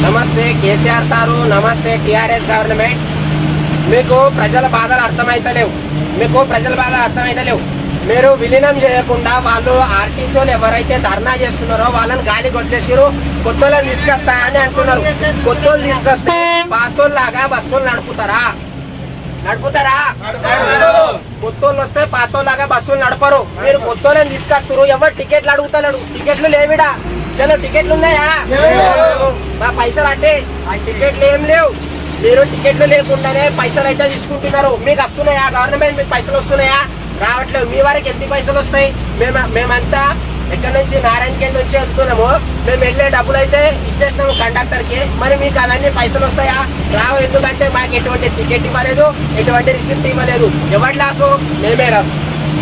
నమస్తే KCR sir నమస్తే TRS government మీకు ప్రజల బాధలు అర్థమైతలేవు మీకు ప్రజల బాధలు అర్థమైతలేవు మీరు విలీనం చేయకుండా వాళ్ళు ఆర్టీసీ వాళ్ళు ఎవరైతే ధర్నా చేస్తున్నారో వాళ్ళని గాలి కొట్టేసారు కొత్తోళ్ళని తీసుకొస్తా అని అంటున్నారు కొత్తోళ్ళు తీసుకొస్తే పాతోళ్ళలాగా బస్సులు నడుపుతారా నడుపుతారా కొత్తోళ్ళు వస్తే పాతోళ్ళలాగా బస్సులు నడపరు మీరు కొత్తోళ్ళని తీసుకొస్తారు ఎవరు టికెట్లు అడుగుతలేడు టికెట్లు లేవిడా చలో టికెట్లు ఉన్నాయా మా పైసలు అంటే ఆ టికెట్లు ఏం లేవు మీరు టికెట్లు లేకుండానే పైసలు అయితే తీసుకుంటున్నారు మీకు వస్తున్నాయా గవర్నమెంట్ మీకు పైసలు వస్తున్నాయా రావట్లేదు మీ వారికి ఎన్ని పైసలు వస్తాయి మేము మేమంతా ఎక్కడి నుంచి నారాయణఖేడ్ నుంచి వెళ్తున్నాము మేము వెళ్ళే డబ్బులు అయితే ఇచ్చేసినాము కండక్టర్ కి మరి మీకు అవన్నీ పైసలు వస్తాయా రావు ఎందుకంటే మాకు ఎటువంటి టికెట్ ఇవ్వలేదు ఎటువంటి రిసిప్ట్ ఇవ్వలేదు ఎవరి లాసు మేమే లాసు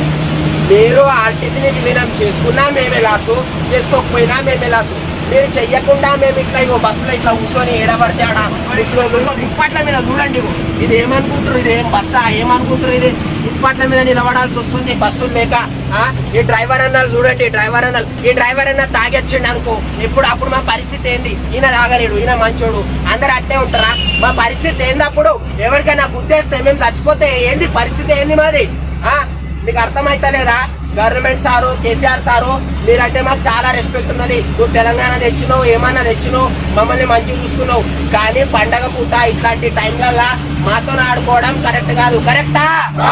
మీరు ఆర్టీసీని విలీనం చేసుకున్నా మేమే లాసు చేసుకోకపోయినా మేమే లాసు మీరు చెయ్యకుండా మేము ఇట్లా ఇగో బస్సులో ఇట్లా కూర్చొని ఏడబడితే ఆడ కూర్చొని ఫుట్పాట్ల మీద చూడండి ఇగో. ఇది ఏమనుకుంటారు ఇది ఏం బస్సా ఏమనుకుంటారు ఇది ఫుట్పాట్ల మీద నిలబడాల్సి వస్తుంది బస్సులు లేక ఆ? ఈ డ్రైవర్ అన్నారు చూడండి ఈ డ్రైవర్ అన్నారు ఈ డ్రైవర్ అన్న తాగొచ్చిండు అనుకో ఇప్పుడు అప్పుడు మా పరిస్థితి ఏంది ఈయన తాగలేడు ఈయన మంచోడు అందరు అట్టే ఉంటారా మా పరిస్థితి ఏంది అప్పుడు ఎవరికైనా గుద్దేస్తే మేము చచ్చిపోతే ఏంది పరిస్థితి ఏంది మాది ఆ మీకు అర్థమైతలేదా గవర్నమెంట్ సారు కేసీఆర్ సారు మీరంటే మాకు చాలా రెస్పెక్ట్ ఉన్నది నువ్వు తెలంగాణ తెచ్చినావు ఏమన్నా తెచ్చినావు మమ్మల్ని మంచిగా చూసుకున్నావు కానీ పండగ పూట ఇట్లాంటి టైంలల్లా మాతో ఆడుకోవడం కరెక్ట్ కాదు కరెక్టా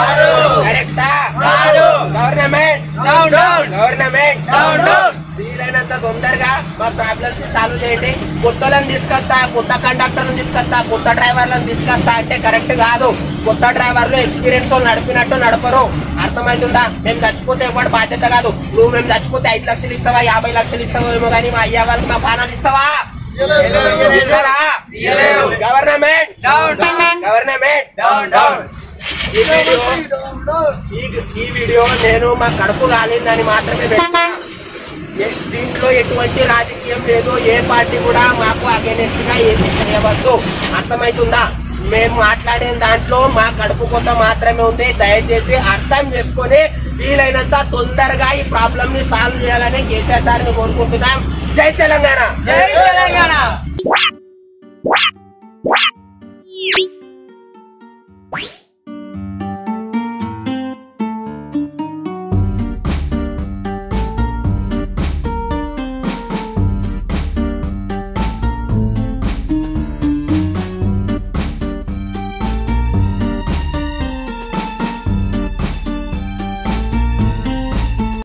కరెక్టా గవర్నమెంట్ గవర్నమెంట్ వీలైనంత తొందరగా మా ప్రాబ్లమ్స్ సాల్వ్ చేయండి కొత్తలను తీసుకొస్తా కొత్త కండక్టర్లను తీసుకొస్తా కొత్త డ్రైవర్లను తీసుకొస్తా అంటే కరెక్ట్ కాదు కొత్త డ్రైవర్లు ఎక్స్పీరియన్స్ వాళ్ళు నడిపినట్టు నడపరు అర్థమవుతుందా మేము చచ్చిపోతే ఎవరు బాధ్యత కాదు నువ్వు మేము చచ్చిపోతే ఐదు లక్షలు ఇస్తావా యాభై లక్షలు ఇస్తావో ఏమో కానీ మా అయ్యా వాళ్ళకి మా పానాలు ఇస్తావా ఇస్తారా? గవర్నమెంట్ గవర్నమెంట్ ఈ వీడియో ఈ- ఈ వీడియో నేను మా కడుపు కాలిందని మాత్రమే పెట్టా ఏ- దీంట్లో ఎటువంటి రాజకీయం లేదు ఏ పార్టీ కూడా మాకు అగేనెస్ట్ గా ఏమీ చేయవద్దు అర్థమవుతుందా మేము మాట్లాడే దాంట్లో మా కడుపు కొత్త మాత్రమే ఉంది దయచేసి అర్థం చేసుకొని వీలైనంత తొందరగా ఈ ప్రాబ్లమ్ ని సాల్వ్ చేయాలని కేసీఆర్ సార్ ని కోరుకుంటున్నాం జై తెలంగాణ జై తెలంగాణ